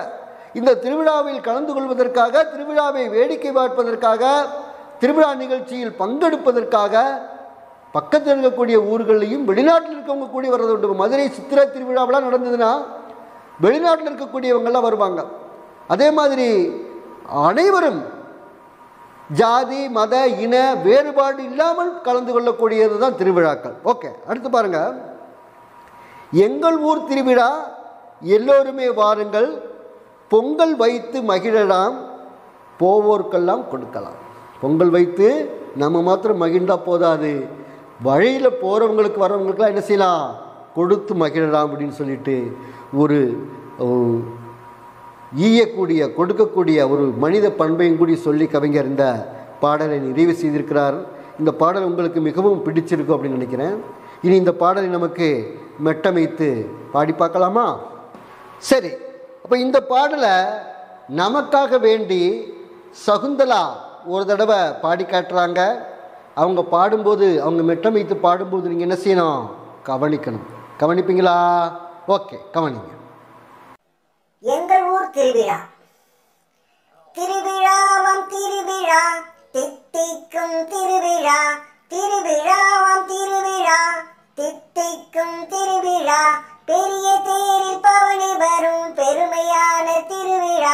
[SPEAKER 1] இந்த திருவிழாவில் கலந்து கொள்வதற்காக திருவிழாவை வேடிக்கை பார்ப்பதற்காக திருவிழா நிகழ்ச்சியில் பங்கெடுப்பதற்காக பக்கத்தில் இருக்கக்கூடிய ஊர்களையும் வெளிநாட்டில் இருக்கவங்க கூடி வர்றது உண்டு மதுரை சித்திரை திருவிழாவெல்லாம் நடந்ததுன்னா வெளிநாட்டில் இருக்கக்கூடியவங்கெல்லாம் வருவாங்க அதே மாதிரி அனைவரும் ஜாதி மத இன வேறுபாடு இல்லாமல் கலந்து கொள்ளக்கூடியது தான் திருவிழாக்கள் ஓகே அடுத்து பாருங்க எங்கள் ஊர் திருவிழா எல்லோருமே வாருங்கள் பொங்கல் வைத்து மகிழலாம் போவோர்க்கெல்லாம் கொடுக்கலாம் பொங்கல் வைத்து நம்ம மாத்திரம் மகிழ்ந்தா போதாது வழியில் போகிறவங்களுக்கு வரவங்களுக்கெல்லாம் என்ன செய்யலாம் கொடுத்து மகிழலாம் அப்படின்னு சொல்லிட்டு ஒரு அஹ், ஈயக்கூடிய கொடுக்கக்கூடிய ஒரு மனித பண்பையும் கூடி சொல்லி கவிஞர் இந்த பாடலை நிறைவு செய்திருக்கிறார் இந்த பாடல் உங்களுக்கு மிகவும் பிடிச்சிருக்கும் அப்படின்னு நினைக்கிறேன் இனி இந்த பாடலை நமக்கு மெட்டமைத்து பாடி பார்க்கலாமா சரி அப்போ இந்த பாடலை நமக்காக வேண்டி சகுந்தலா ஒரு தடவை பாடி காட்டுறாங்க அவங்க பாடும்போது அவங்க மெட்டமைத்து பாடும்போது நீங்கள் என்ன செய்யணும் கவனிக்கணும் கவனிப்பீங்களா ஓகே கவனிங்க
[SPEAKER 2] எங்கள் ஊர் திருவிழா திருவிழாவாம் திருவிழா தித்திக்கும் திருவிழா திருவிழாவாம் திருவிழா தித்திக்கும் திருவிழா பெரிய தேரில் பவனி வரும் பெருமையான திருவிழா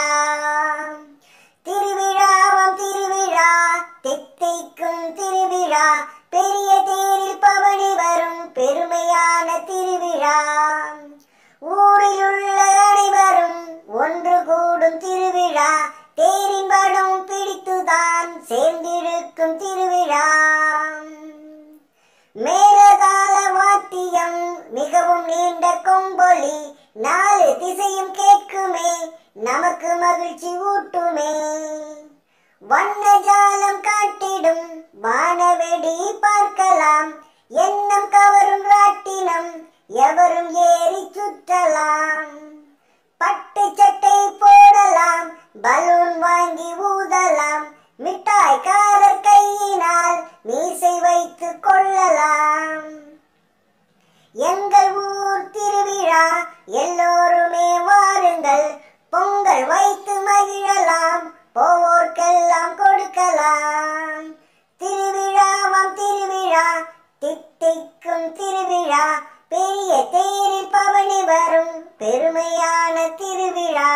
[SPEAKER 2] திருவிழாவாம் திருவிழா தித்திக்கும் திருவிழா பெரிய தேரில் பவனி வரும் பெருமையான திருவிழா ஊரில் உள்ள அனைவரும் ஒன்று கூடும் திருவிழா தேரின் படம் பிடித்துதான் சேர்ந்திருக்கும் திருவிழா மேலகால வாத்தியம் மிகவும் நீண்ட கொம்பொலி நாலு திசையும் கேட்குமே நமக்கு மகிழ்ச்சி ஊட்டுமே வண்ணஜாலம் காட்டிடும் வானவெடி பார்க்கலாம் எண்ணம் கவரும் ராட்டினம் எவரும் ஏறி சுற்றலாம் பட்டு சட்டை போடலாம் பலூன் வாங்கி ஊதலாம் மிட்டாய்க்காரர் கையினால் மீசை வைத்து கொள்ளலாம் எங்கள் ஊர் திருவிழா எல்லோருமே வாருங்கள் பொங்கல் வைத்து மகிழலாம் போவோர்க்கெல்லாம் கொடுக்கலாம் திருவிழாவாம் திருவிழா தித்திக்கும் திருவிழா பெரிய தேரில் பவனி வரும் பெருமையான திருவிழா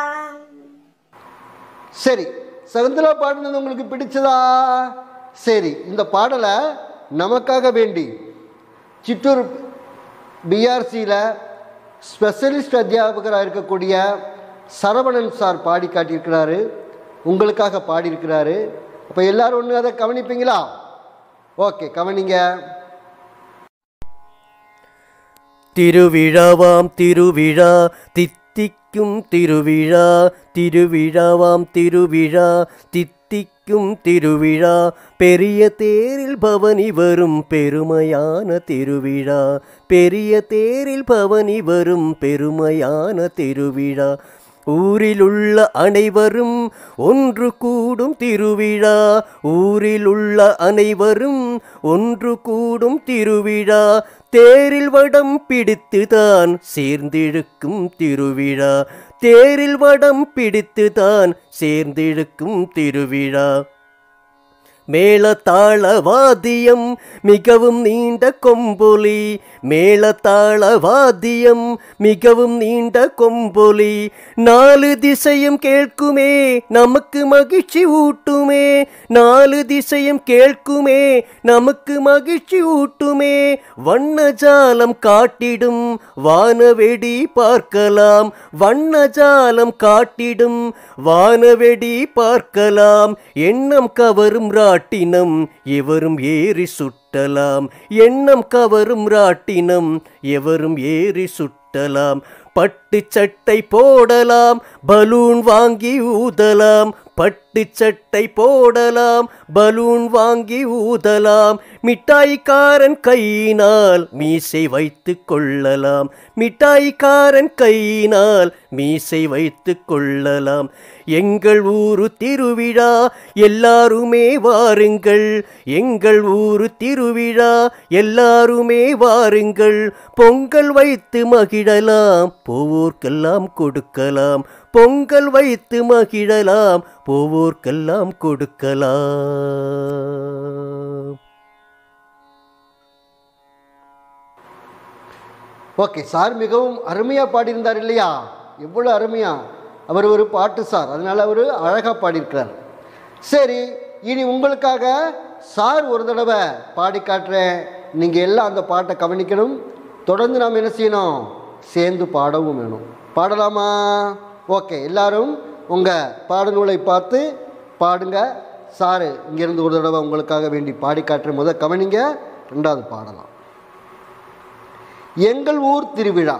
[SPEAKER 1] சரி சகுந்தலா பாடினது உங்களுக்கு பிடிச்சதா சரி இந்த பாடலை நமக்காக வேண்டி சித்தூர் பிஆர்சியில் ஸ்பெஷலிஸ்ட் அத்தியாபகராக இருக்கக்கூடிய சரவணன் சார் பாடி காட்டியிருக்கிறாரு உங்களுக்காக பாடியிருக்கிறாரு அப்போ எல்லாரும் ஒன்று அதை கவனிப்பீங்களா ஓகே கவனிங்க
[SPEAKER 3] திருவிழாவாம் திருவிழா தித்திக்கும் திருவிழா திருவிழாவாம் திருவிழா தித்திக்கும் திருவிழா பெரிய தேரில் பவனி வரும் பெருமையான திருவிழா பெரிய தேரில் பவனி வரும் பெருமையான திருவிழா ஊரிலுள்ள அனைவரும் ஒன்று கூடும் திருவிழா ஊரிலுள்ள அனைவரும் ஒன்று கூடும் திருவிழா தேரில் வடம் பிடித்துதான் சேர்ந்திழுக்கும் திருவிழா தேரில் வடம் பிடித்துதான் சேர்ந்திழுக்கும் திருவிழா மேளதாள வாத்தியம் மிகவும் நீண்ட கொம்பொலி மேளதாள வாத்தியம் மிகவும் நீண்ட கொம்பொலி நாலு திசையும் கேட்குமே நமக்கு மகிழ்ச்சி ஊட்டுமே நாலு திசையும் கேட்குமே நமக்கு மகிழ்ச்சி ஊட்டுமே வண்ணஜாலம் காட்டிடும் வானவெடி பார்க்கலாம் வண்ணஜாலம் காட்டிடும் வானவெடி பார்க்கலாம் எண்ணம் கவரும் ராட்டினம் எவரும் ஏறி சுட்டலாம் எண்ணம் கவரும் ராட்டினம் எவரும் ஏறி சுட்டலாம் பட்டு சட்டை போடலாம் பலூன் வாங்கி ஊதலாம் பட்டு சட்டை போடலாம் பலூன் வாங்கி ஊதலாம் மிட்டாய்க்காரன் கையினால் மீசை வைத்து கொள்ளலாம் மிட்டாய்க்காரன் கையினால் மீசை வைத்து கொள்ளலாம் எங்கள் ஊரு திருவிழா எல்லாருமே வாருங்கள் எங்கள் ஊரு திருவிழா எல்லாருமே வாருங்கள் பொங்கல் வைத்து மகிழலாம் போவோர் போவோர்க்கெல்லாம் கொடுக்கலாம் பொங்கல் வைத்து மகிழலாம் போவோர்க்கெல்லாம் கொடுக்கலாம்
[SPEAKER 1] ஓகே சார் மிகவும் அருமையாக பாடியிருந்தார் இல்லையா எவ்வளோ அருமையா அவர் ஒரு பாட்டு சார் அதனால் அவர் அழகாக பாடியிருக்கிறார் சரி இனி உங்களுக்காக சார் ஒரு தடவை பாடி காட்டுறேன் நீங்கள் எல்லாம் அந்த பாட்டை கவனிக்கணும் தொடர்ந்து நாம் என்ன செய்யணும் சேர்ந்து பாடவும் வேணும் பாடலாமா ஓகே எல்லாரும் உங்கள் பாடநூலை பார்த்து பாடுங்க சார் இங்கேருந்து ஒரு தடவை உங்களுக்காக வேண்டி பாடி காட்டுறேன் முத கவனிங்க ரெண்டாவது பாடலாம் எங்கள் ஊர் திருவிழா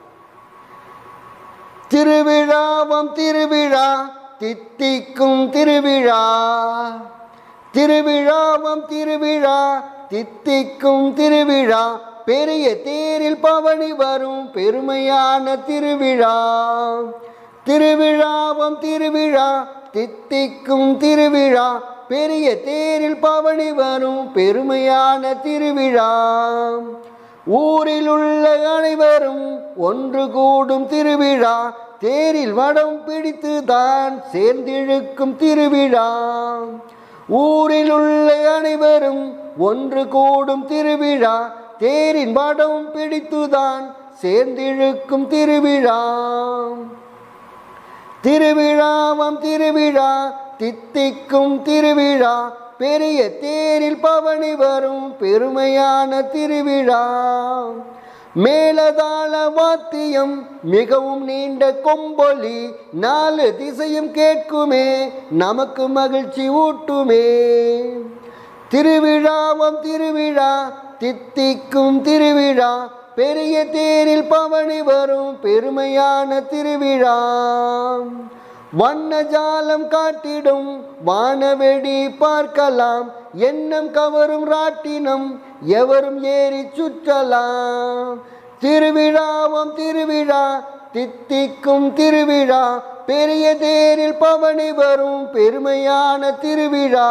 [SPEAKER 1] திருவிழாவம் திருவிழா தித்திக்கும் திருவிழா திருவிழாவம் திருவிழா தித்திக்கும் திருவிழா பெரிய தேரில் பவனி வரும் பெருமையான திருவிழா திருவிழாவம் திருவிழா தித்திக்கும் திருவிழா பெரிய தேரில் பவனி வரும் பெருமையான திருவிழா ஊரில் உள்ள அனைவரும் ஒன்று கூடும் திருவிழா தேரில் வடம் பிடித்து தான் சேர்ந்திழுக்கும் திருவிழா ஊரில் உள்ள அனைவரும் ஒன்று கூடும் திருவிழா தேரின் வடம் பிடித்துதான் சேர்ந்திழுக்கும் திருவிழா திருவிழாவம் திருவிழா தித்திக்கும் திருவிழா பெரிய தேரில் பவனி வரும் பெருமையான திருவிழா மேலதாள வாத்தியம் மிகவும் நீண்ட கொம்பொலி நாலு திசையும் கேட்குமே நமக்கு மகிழ்ச்சி ஊட்டுமே திருவிழாவம் திருவிழா தித்திக்கும் திருவிழா பெரிய தேரில் பவனி வரும் பெருமையான திருவிழா வண்ண ஜாலம் காட்டிடும் வானவெடி பார்க்கலாம் எண்ணம் கவரும் ராட்டினம் எவரும் ஏறி சுற்றலாம் திருவிழாவம் திருவிழா தித்திக்கும் திருவிழா பெரிய தேரில் பவனி வரும் பெருமையான திருவிழா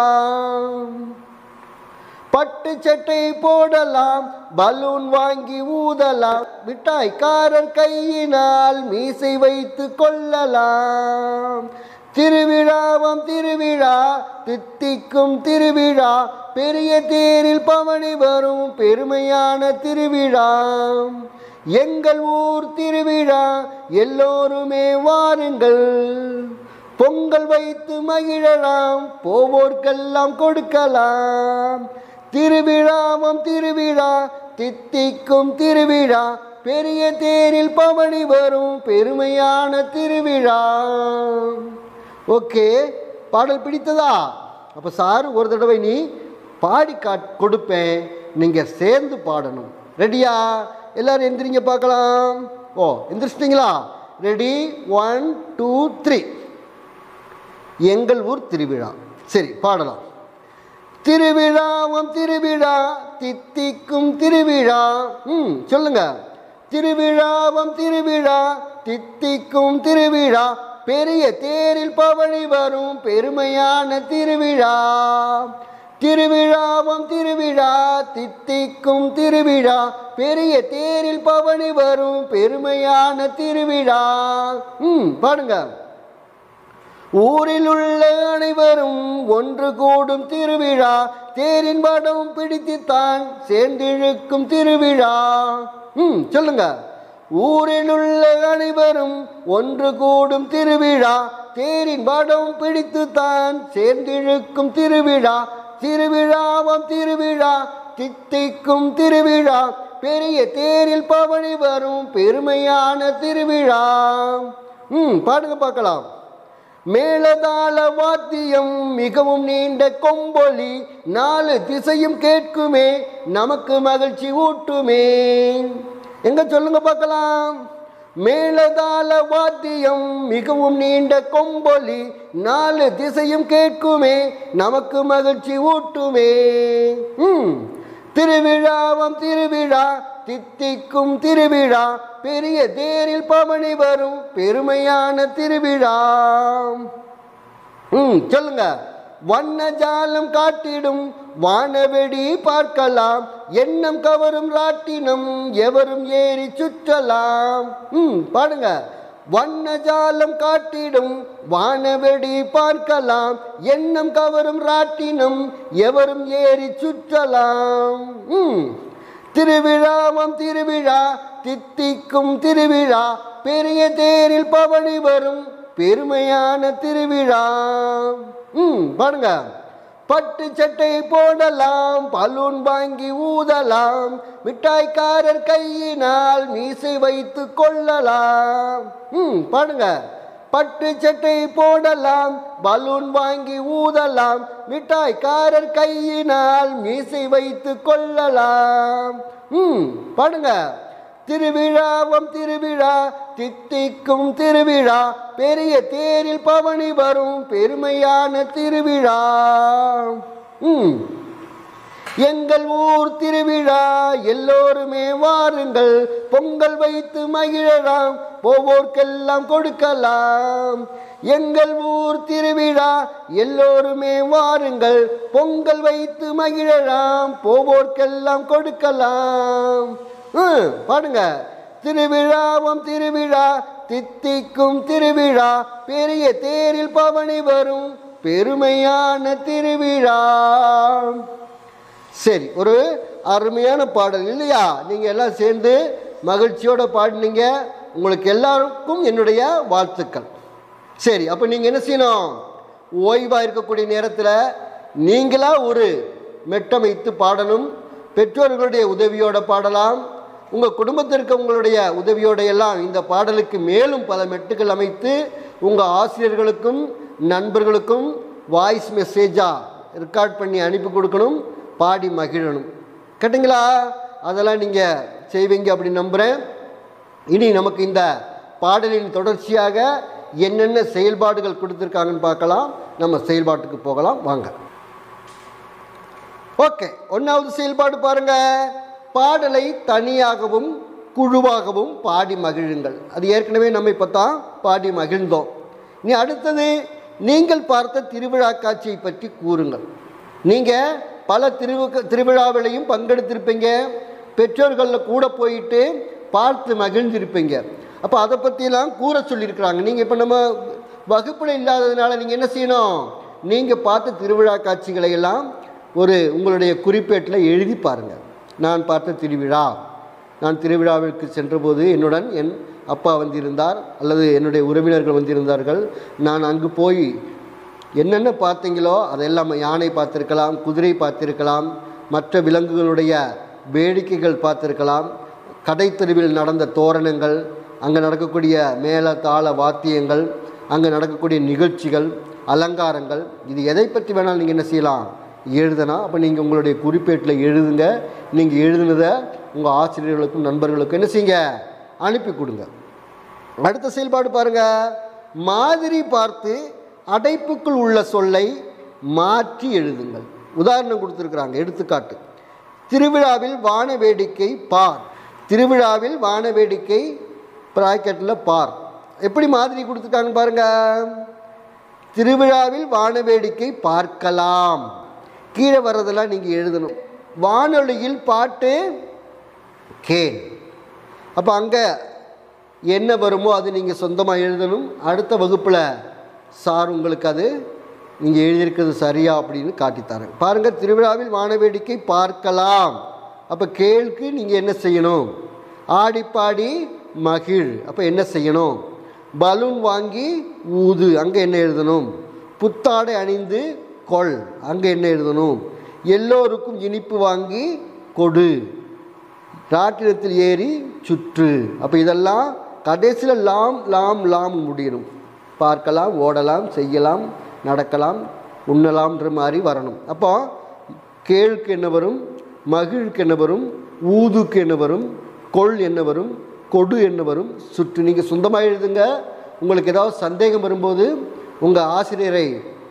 [SPEAKER 1] பட்டு சட்டை போடலாம் பலூன் வாங்கி ஊதலாம் மிட்டாய்க்காரர் கையினால் மீசை வைத்து கொள்ளலாம் திருவிழாவம் திருவிழா தித்திக்கும் திருவிழா பெரிய தேரில் பவனி வரும் பெருமையான திருவிழா எங்கள் ஊர் திருவிழா எல்லோருமே வாருங்கள் பொங்கல் வைத்து மகிழலாம் போவோர்க்கெல்லாம் கொடுக்கலாம் திருவிழாவும் திருவிழா தித்திக்கும் திருவிழா பெரிய தேரில் பவனி வரும் பெருமையான திருவிழா ஓகே பாடல் பிடித்ததா அப்போ சார் ஒரு தடவை நீ பாடி காட் கொடுப்பேன் நீங்கள் சேர்ந்து பாடணும் ரெடியா எல்லாரும் எந்திரிங்க பார்க்கலாம் ஓ எந்திரிச்சிட்டிங்களா ரெடி ஒன் டூ த்ரீ எங்கள் ஊர் திருவிழா சரி பாடலாம் திருவிழாவும் திருவிழா தித்திக்கும் திருவிழா ம் சொல்லுங்க திருவிழாவும் திருவிழா தித்திக்கும் திருவிழா பெரிய தேரில் பவனி வரும் பெருமையான திருவிழா திருவிழாவும் திருவிழா தித்திக்கும் திருவிழா பெரிய தேரில் பவனி வரும் பெருமையான திருவிழா ம் பாடுங்க ஊரில் உள்ள அனைவரும் ஒன்று கூடும் திருவிழா தேரின் படம் பிடித்துத்தான் சேர்ந்திழுக்கும் திருவிழா ம் சொல்லுங்க ஊரில் உள்ள அனைவரும் ஒன்று கூடும் திருவிழா தேரின் படம் பிடித்துத்தான் சேர்ந்திழுக்கும் திருவிழா திருவிழாவும் திருவிழா தித்திக்கும் திருவிழா பெரிய தேரில் பவனி வரும் பெருமையான திருவிழா ம் பாடுங்க பார்க்கலாம் மேலதாள வாத்தியம் மிகவும் நீண்ட கொம்பொலி நாலு திசையும் கேட்குமே நமக்கு மகிழ்ச்சி ஊட்டுமே எங்க சொல்லுங்க பார்க்கலாம் மேலதாள வாத்தியம் மிகவும் நீண்ட கொம்பொலி நாலு திசையும் கேட்குமே நமக்கு மகிழ்ச்சி ஊட்டுமே ம் திருவிழாவும் திருவிழா தித்திக்கும் திருவிழா பெரிய தேரில் பவனி வரும் பெருமையான திருவிழா ம் சொல்லுங்க வண்ணஜாலம் காட்டிடும் வானவெடி பார்க்கலாம் எண்ணம் கவரும் ராட்டினம் எவரும் ஏறி சுற்றலாம் ம் பாடுங்க வண்ணஜாலம் காட்டிடும் வானவெடி பார்க்கலாம் எண்ணம் கவரும் ராட்டினம் எவரும் ஏறி சுற்றலாம் ம் திருவிழாவம் திருவிழா தித்திக்கும் திருவிழா பெரிய தேரில் பவனி வரும் பெருமையான திருவிழா ம் பாருங்க பட்டு சட்டை போடலாம் பலூன் வாங்கி ஊதலாம் மிட்டாய்க்காரர் கையினால் மீசை வைத்து கொள்ளலாம் ம் பாடுங்க பட்டு சட்டை போடலாம் பலூன் வாங்கி ஊதலாம் மிட்டாய்க்காரர் கையினால் மீசை வைத்து கொள்ளலாம் ம் பாடுங்க திருவிழாவும் திருவிழா தித்திக்கும் திருவிழா பெரிய தேரில் பவனி வரும் பெருமையான திருவிழா ம் எங்கள் ஊர் திருவிழா எல்லோருமே வாருங்கள் பொங்கல் வைத்து மகிழலாம் போவோர்க்கெல்லாம் கொடுக்கலாம் எங்கள் ஊர் திருவிழா எல்லோருமே வாருங்கள் பொங்கல் வைத்து மகிழலாம் போவோர்க்கெல்லாம் கொடுக்கலாம் ம், பாடுங்க திருவிழாவும் திருவிழா தித்திக்கும் திருவிழா பெரிய தேரில் பவனி வரும் பெருமையான திருவிழா சரி ஒரு அருமையான பாடல் இல்லையா நீங்கள் எல்லாம் சேர்ந்து மகிழ்ச்சியோட பாடினீங்க உங்களுக்கு எல்லாருக்கும் என்னுடைய வாழ்த்துக்கள் சரி அப்போ நீங்கள் என்ன செய்யணும் ஓய்வாக இருக்கக்கூடிய நேரத்தில் நீங்களா ஒரு மெட்டமைத்து பாடணும் பெற்றோர்களுடைய உதவியோட பாடலாம் உங்கள் குடும்பத்திற்கு உங்களுடைய உதவியோட எல்லாம் இந்த பாடலுக்கு மேலும் பல மெட்டுகள் அமைத்து உங்கள் ஆசிரியர்களுக்கும் நண்பர்களுக்கும் வாய்ஸ் மெசேஜாக ரெக்கார்ட் பண்ணி அனுப்பி கொடுக்கணும் பாடி மகிழணும் கேட்டுங்களா அதெல்லாம் நீங்கள் செய்வீங்க அப்படின்னு நம்புகிறேன் இனி நமக்கு இந்த பாடலின் தொடர்ச்சியாக என்னென்ன செயல்பாடுகள் கொடுத்துருக்காங்கன்னு பார்க்கலாம் நம்ம செயல்பாட்டுக்கு போகலாம் வாங்க ஓகே ஒன்றாவது செயல்பாடு பாருங்க பாடலை தனியாகவும் குழுவாகவும் பாடி மகிழுங்கள் அது ஏற்கனவே நம்ம இப்போ தான் பாடி மகிழ்ந்தோம் இனி அடுத்தது நீங்கள் பார்த்த திருவிழா காட்சியை பற்றி கூறுங்கள் நீங்கள் பல திருவு திருவிழாவிலையும் பங்கெடுத்திருப்பீங்க பெற்றோர்களில் கூட போயிட்டு பார்த்து மகிழ்ந்திருப்பீங்க அப்போ அதை பற்றிலாம் கூற சொல்லியிருக்கிறாங்க நீங்கள் இப்போ நம்ம வகுப்பில் இல்லாததுனால நீங்கள் என்ன செய்யணும் நீங்கள் பார்த்த திருவிழா காட்சிகளை எல்லாம் ஒரு உங்களுடைய குறிப்பேட்டில் எழுதி பாருங்கள் நான் பார்த்த திருவிழா நான் திருவிழாவிற்கு சென்றபோது என்னுடன் என் அப்பா வந்திருந்தார் அல்லது என்னுடைய உறவினர்கள் வந்திருந்தார்கள் நான் அங்கு போய் என்னென்ன பார்த்தீங்களோ அதெல்லாம் யானை பார்த்திருக்கலாம் குதிரை பார்த்திருக்கலாம் மற்ற விலங்குகளுடைய வேடிக்கைகள் பார்த்திருக்கலாம் கடைத்தெருவில் நடந்த தோரணங்கள் அங்கே நடக்கக்கூடிய மேல தாள வாத்தியங்கள் அங்கே நடக்கக்கூடிய நிகழ்ச்சிகள் அலங்காரங்கள் இது எதை பற்றி வேணாலும் நீங்கள் என்ன செய்யலாம் எழுதனா அப்போ நீங்கள் உங்களுடைய குறிப்பேட்டில் எழுதுங்க நீங்கள் எழுதுனதை உங்கள் ஆசிரியர்களுக்கும் நண்பர்களுக்கும் என்ன செய்யுங்க அனுப்பி கொடுங்க அடுத்த செயல்பாடு பாருங்க மாதிரி பார்த்து அடைப்புக்குள் உள்ள சொல்லை மாற்றி எழுதுங்கள் உதாரணம் கொடுத்துருக்குறாங்க எடுத்துக்காட்டு திருவிழாவில் வான வேடிக்கை பார் திருவிழாவில் வான வேடிக்கை ப்ராக்கெட்டில் பார் எப்படி மாதிரி கொடுத்துருக்காங்க பாருங்க திருவிழாவில் வான வேடிக்கை பார்க்கலாம் கீழே வர்றதெல்லாம் நீங்கள் எழுதணும் வானொலியில் பாட்டு கேள் அப்போ அங்கே என்ன வருமோ அது நீங்கள் சொந்தமாக எழுதணும் அடுத்த வகுப்பில் சார் உங்களுக்கு அது நீங்கள் எழுதியிருக்கிறது சரியா அப்படின்னு காட்டித்தரேன் பாருங்கள் திருவிழாவில் வானவேடிக்கை பார்க்கலாம் அப்போ கேளுக்கு நீங்கள் என்ன செய்யணும் ஆடி பாடி மகிழ் அப்போ என்ன செய்யணும் பலூன் வாங்கி ஊது அங்கே என்ன எழுதணும் புத்தாடை அணிந்து கொள் அங்கே என்ன எழுதணும் எல்லோருக்கும் இனிப்பு வாங்கி கொடு ராட்டினத்தில் ஏறி சுற்று அப்போ இதெல்லாம் கடைசியில் லாம் லாம் லாம் முடியணும் பார்க்கலாம் ஓடலாம் செய்யலாம் நடக்கலாம் உண்ணலாம்ன்ற மாதிரி வரணும் அப்போ கேளுக்கு என்ன வரும் மகிழுக்கு என்ன வரும் ஊதுக்கு என்ன வரும் கொள் என்ன வரும் கொடு என்ன வரும் சுற்று நீங்கள் சொந்தமாக எழுதுங்க உங்களுக்கு ஏதாவது சந்தேகம் வரும்போது உங்கள் ஆசிரியரை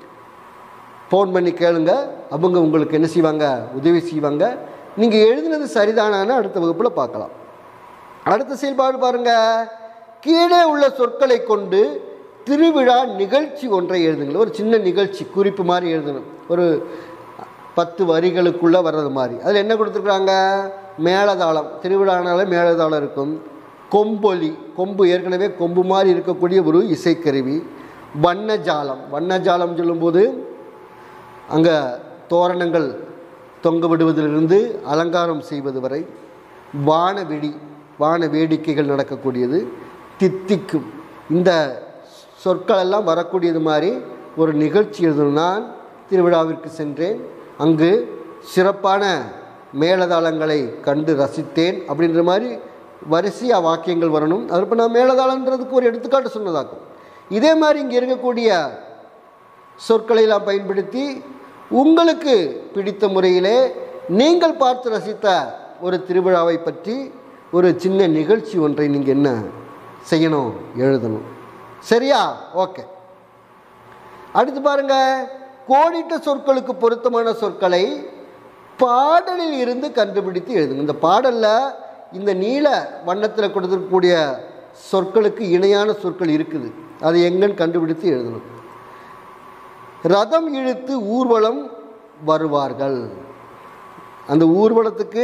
[SPEAKER 1] ஃபோன் பண்ணி கேளுங்க அவங்க உங்களுக்கு என்ன செய்வாங்க உதவி செய்வாங்க நீங்கள் எழுதினது சரிதானான்னு அடுத்த வகுப்பில் பார்க்கலாம் அடுத்த செயல்பாடு பாருங்க கீழே உள்ள சொற்களை கொண்டு திருவிழா நிகழ்ச்சி ஒன்றை எழுதுங்கள் ஒரு சின்ன நிகழ்ச்சி குறிப்பு மாதிரி எழுதணும் ஒரு பத்து வரிகளுக்குள்ளே வர்றது மாதிரி அதில் என்ன கொடுத்துருக்குறாங்க மேளதாளம் திருவிழானால மேளதாளம் இருக்கும் கொம்பொலி கொம்பு ஏற்கனவே கொம்பு மாதிரி இருக்கக்கூடிய ஒரு இசைக்கருவி வண்ணஜாலம் வண்ணஜாலம் சொல்லும்போது அங்கே தோரணங்கள் தொங்க விடுவதிலிருந்து அலங்காரம் செய்வது வரை வானவெடி வான வேடிக்கைகள் நடக்கக்கூடியது தித்திக்கும் இந்த சொற்கள் எல்லாம் வரக்கூடியது மாதிரி ஒரு நிகழ்ச்சி எழுதணும் நான் திருவிழாவிற்கு சென்றேன் அங்கு சிறப்பான மேளதாளங்களை கண்டு ரசித்தேன் அப்படின்ற மாதிரி வரிசையாக வாக்கியங்கள் வரணும் அது இப்போ நான் மேளதாளன்றதுக்கு ஒரு எடுத்துக்காட்டு சொன்னதாக்கும் இதே மாதிரி இங்கே இருக்கக்கூடிய சொற்களை எல்லாம் பயன்படுத்தி உங்களுக்கு பிடித்த முறையிலே நீங்கள் பார்த்து ரசித்த ஒரு திருவிழாவை பற்றி ஒரு சின்ன நிகழ்ச்சி ஒன்றை நீங்கள் என்ன செய்யணும் எழுதணும் சரியா ஓகே அடுத்து பாருங்க கோடிட்ட சொற்களுக்கு பொருத்தமான சொற்களை பாடலில் இருந்து கண்டுபிடித்து எழுதுங்க இந்த பாடலில் இந்த நீல வண்ணத்தில் கொடுத்துருக்கக்கூடிய சொற்களுக்கு இணையான சொற்கள் இருக்குது அது எங்கன்னு கண்டுபிடித்து எழுதணும் ரதம் இழுத்து ஊர்வலம் வருவார்கள் அந்த ஊர்வலத்துக்கு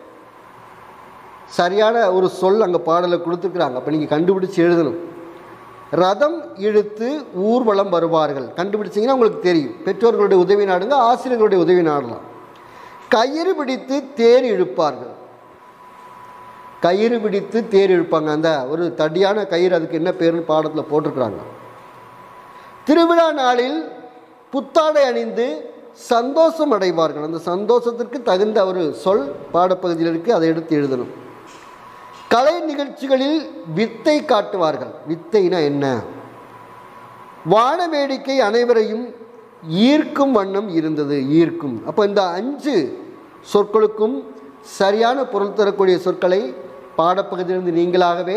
[SPEAKER 1] சரியான ஒரு சொல் அங்கே பாடலை கொடுத்துருக்குறாங்க அப்போ நீங்கள் கண்டுபிடிச்சு எழுதணும் ரதம் இழுத்து ஊர்வலம் வருவார்கள் கண்டுபிடிச்சிங்கன்னா உங்களுக்கு தெரியும் பெற்றோர்களுடைய உதவி நாடுங்க ஆசிரியர்களுடைய உதவி நாடலாம் கயிறு பிடித்து தேர் இழுப்பார்கள் கயிறு பிடித்து தேர் இழுப்பாங்க அந்த ஒரு தடியான கயிறு அதுக்கு என்ன பேருன்னு பாடத்தில் போட்டிருக்கிறாங்க திருவிழா நாளில் புத்தாடை அணிந்து சந்தோஷம் அடைவார்கள் அந்த சந்தோஷத்திற்கு தகுந்த ஒரு சொல் பாடப்பகுதியில் இருக்குது அதை எடுத்து எழுதணும் கலை நிகழ்ச்சிகளில் வித்தை காட்டுவார்கள் வித்தைனா என்ன வான வேடிக்கை அனைவரையும் ஈர்க்கும் வண்ணம் இருந்தது ஈர்க்கும் அப்போ இந்த அஞ்சு சொற்களுக்கும் சரியான பொருள் தரக்கூடிய சொற்களை பாடப்பகுதியிலிருந்து நீங்களாகவே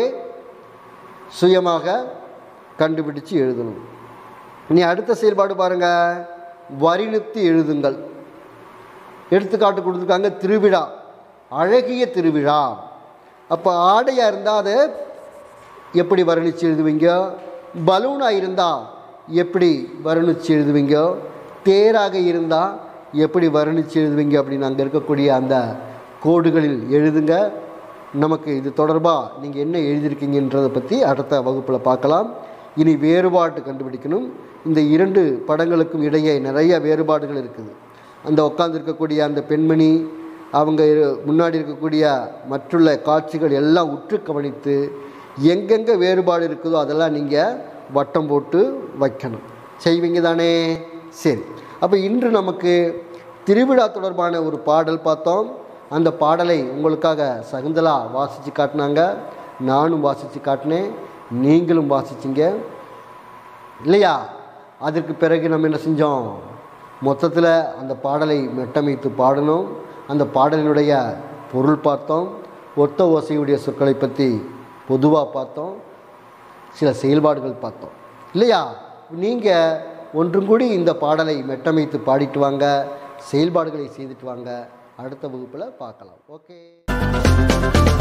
[SPEAKER 1] சுயமாக கண்டுபிடிச்சு எழுதணும் இனி அடுத்த செயல்பாடு பாருங்க வரிநிறுத்தி எழுதுங்கள் எடுத்துக்காட்டு கொடுத்துருக்காங்க திருவிழா அழகிய திருவிழா அப்போ ஆடையாக இருந்தால் அதை எப்படி வர்ணித்து எழுதுவீங்க பலூனாக இருந்தால் எப்படி வர்ணித்து எழுதுவீங்க தேராக இருந்தால் எப்படி வர்ணித்து எழுதுவீங்க அப்படின்னு அங்கே இருக்கக்கூடிய அந்த கோடுகளில் எழுதுங்க நமக்கு இது தொடர்பாக நீங்கள் என்ன எழுதியிருக்கீங்கன்றதை பற்றி அடுத்த வகுப்பில் பார்க்கலாம் இனி வேறுபாடு கண்டுபிடிக்கணும் இந்த இரண்டு படங்களுக்கும் இடையே நிறைய வேறுபாடுகள் இருக்குது அந்த உட்காந்துருக்கக்கூடிய அந்த பெண்மணி அவங்க இரு- முன்னாடி இருக்கக்கூடிய மற்றுள்ள காட்சிகள் எல்லாம் உற்று கவனித்து எங்கெங்கே வேறுபாடு இருக்குதோ அதெல்லாம் நீங்கள் வட்டம் போட்டு வைக்கணும் செய்வீங்க தானே சரி அப்போ இன்று நமக்கு திருவிழா தொடர்பான ஒரு பாடல் பார்த்தோம் அந்த பாடலை உங்களுக்காக சகுந்தலா வாசித்து காட்டினாங்க நானும் வாசித்து காட்டினேன் நீங்களும் வாசிச்சிங்க இல்லையா அதற்கு பிறகு நம்ம என்ன செஞ்சோம் மொத்தத்தில் அந்த பாடலை மெட்டமைத்து பாடணும் அந்த பாடலினுடைய பொருள் பார்த்தோம் ஒத்த ஓசையுடைய சொற்களை பற்றி பொதுவாக பார்த்தோம் சில செயல்பாடுகள் பார்த்தோம் இல்லையா நீங்கள் ஒன்றும் கூடி இந்த பாடலை மெட்டமைத்து பாடிட்டு வாங்க செயல்பாடுகளை செய்துட்டு வாங்க அடுத்த வகுப்பில் பார்க்கலாம் ஓகே